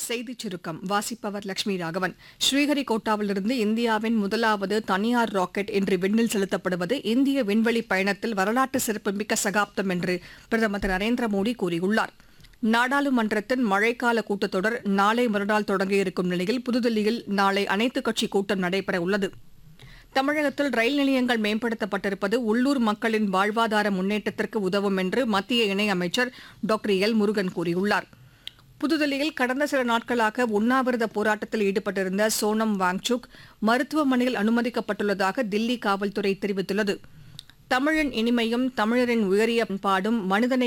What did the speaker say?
செய்திச் சுருக்கம் வாசிப்பவர் லட்சுமி ராகவன் ஸ்ரீஹரிகோட்டாவிலிருந்து இந்தியாவின் முதலாவது தனியார் ராக்கெட் இன்று விண்ணில் செலுத்தப்படுவது இந்திய விண்வெளி பயணத்தில் வரலாற்று சிறப்புமிக்க சகாப்தம் என்று பிரதமர் திரு நரேந்திர மோடி கூறியுள்ளார் நாடாளுமன்றத்தின் மழைக்கால கூட்டத்தொடர் நாளை மறுநாள் தொடங்க இருக்கும் நிலையில் புதுதில்லியில் நாளை அனைத்துக் கட்சி கூட்டம் நடைபெற உள்ளது தமிழகத்தில் ரயில் நிலையங்கள் மேம்படுத்தப்பட்டிருப்பது உள்ளூர் மக்களின் வாழ்வாதார முன்னேற்றத்திற்கு உதவும் என்று மத்திய இணையமைச்சர் டாக்டர் எல் முருகன் கூறியுள்ளார் புதுதில்லியில் கடந்த சில நாட்களாக உண்ணாவிரத போராட்டத்தில் ஈடுபட்டிருந்த சோனம் வாங்சுக் மருத்துவமனையில் அனுமதிக்கப்பட்டுள்ளதாக தில்லி காவல்துறை தெரிவித்துள்ளது தமிழின் இனிமையும் தமிழரின் உயரிய பண்பாடும் மனிதனை